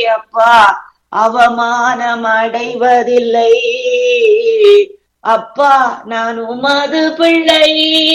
அப்பா அவமானம் அடைவதில்லை அப்பா நான் உமது பிள்ளை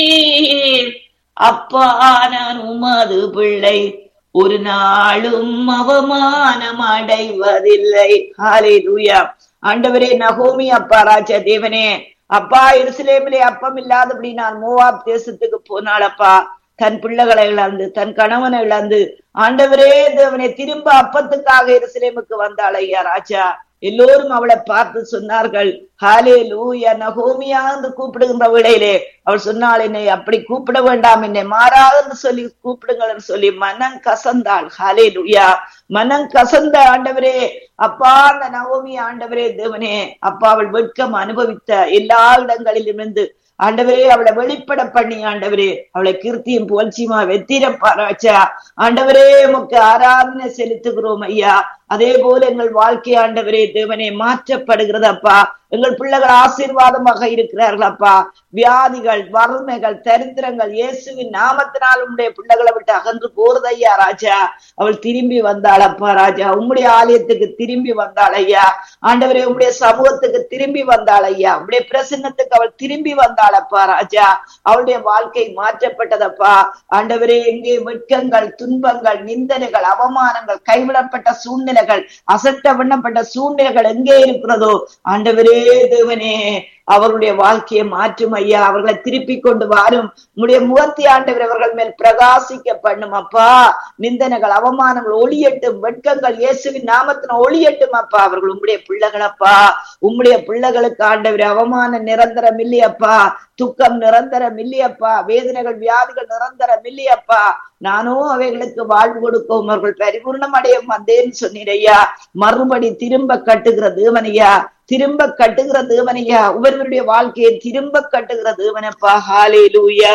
அப்பா நான் உமது பிள்ளை ஒரு நாளும் அவமானம் அடைவதில்லை ஹalleluya ஆண்டவரே நகோமி அப்பா ராஜா தேவனே அப்பா எருசலேமிலே அப்பம் இல்லாதபடி நான் மோவாப் தேசத்துக்கு போனாளப்பா தன் பிள்ளைகளை இழந்து தன் கணவனை இழந்து ஆண்டவரே தேவனே திரும்ப அப்பத்துக்காக எருசலேமுக்கு வந்தாள் ஐயா ராஜா எல்லோரும் அவளை பார்த்து சொன்னார்கள் ஹாலே லூயா நகோமியா என்று கூப்பிடுகின்ற வேளையிலே அவள் சொன்னாள் என்னை அப்படி கூப்பிட வேண்டாம் என்னை மாறாது சொல்லி கூப்பிடுங்கள் சொல்லி மனம் கசந்தாள் ஹாலே லூயா மனம் கசந்த ஆண்டவரே அப்பா அந்த நகோமி ஆண்டவரே தேவனே அப்பா அவள் வெட்கம் அனுபவித்த எல்லா இடங்களிலும் இருந்து ஆண்டவரே அவளை வெளிப்பட பண்ணி ஆண்டவரே அவளை கீர்த்தியும் புகழ்ச்சியுமா வெத்திரம் பாராச்சா ஆண்டவரே உமக்கு ஆராதனை செலுத்துகிறோம் ஐயா அதே போல எங்கள் வாழ்க்கை ஆண்டவரே தேவனே மாற்றப்படுகிறதப்பா எங்கள் பிள்ளைகள் ஆசீர்வாதமாக இருக்கிறார்கள் அப்பா வியாதிகள் வறுமைகள் தரித்திரங்கள் இயேசுவின் நாமத்தினால் உம்முடைய பிள்ளைகளை விட்டு அகன்று போறதையா ராஜா அவள் திரும்பி வந்தாள் அப்பா ராஜா உம்முடைய ஆலயத்துக்கு திரும்பி வந்தாள் ஐயா ஆண்டவரே உம்முடைய சமூகத்துக்கு திரும்பி வந்தாள் ஐயா உம்முடைய பிரசன்னத்துக்கு அவள் திரும்பி வந்தாள் அப்பா ராஜா அவளுடைய வாழ்க்கை மாற்றப்பட்டதப்பா ஆண்டவரே எங்கே வெட்கங்கள் துன்பங்கள் நிந்தனைகள் அவமானங்கள் கைவிடப்பட்ட சூழ்நிலைகள் அசட்ட பண்ணப்பட்ட சூழ்நிலைகள் எங்கே இருக்கிறதோ ஆண்டவரே தேவனே அவர்களுடைய வாழ்க்கையை மாற்றும் ஐயா அவர்களை திருப்பி கொண்டு வாரும் உடைய முகத்தி ஆண்டவர் அவர்கள் மேல் பிரகாசிக்க பண்ணும் அப்பா நிந்தனைகள் அவமானங்கள் ஒளியட்டும் வெட்கங்கள் இயேசுவின் நாமத்தின ஒளியட்டும் அப்பா அவர்கள் உம்முடைய பிள்ளைகள் அப்பா உம்முடைய பிள்ளைகளுக்கு ஆண்டவர் அவமானம் நிரந்தரம் இல்லையப்பா துக்கம் நிரந்தரம் இல்லையப்பா வேதனைகள் வியாதிகள் நிரந்தரம் இல்லையப்பா நானும் அவைகளுக்கு வாழ்வு கொடுக்கவும் அவர்கள் பரிபூர்ணம் அடைய வந்தேன்னு சொன்னீரையா மறுபடி திரும்ப கட்டுகிற தேவனையா திரும்ப கட்டுகிற தேவனையா ஒவ்வொருவருடைய வாழ்க்கையை திரும்ப கட்டுகிற தேவனப்பா ஹாலே லூயா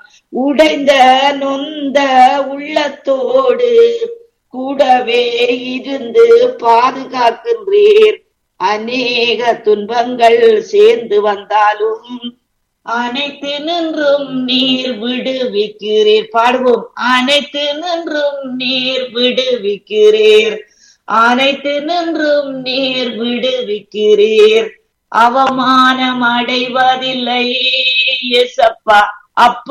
உடைந்த நொந்த உள்ளத்தோடு கூடவே இருந்து பாதுகாக்கின்றீர் அநேக துன்பங்கள் சேர்ந்து வந்தாலும் அனைத்து நின்றும் நீர் விடுவிக்கிறீர் பாடுவோம் அனைத்து நின்றும் நீர் விடுவிக்கிறீர் அனைத்து நின்றும் நீர் விடுவிக்கிறீர் அவமானம் அடைவதில்லை எசப்பா அப்ப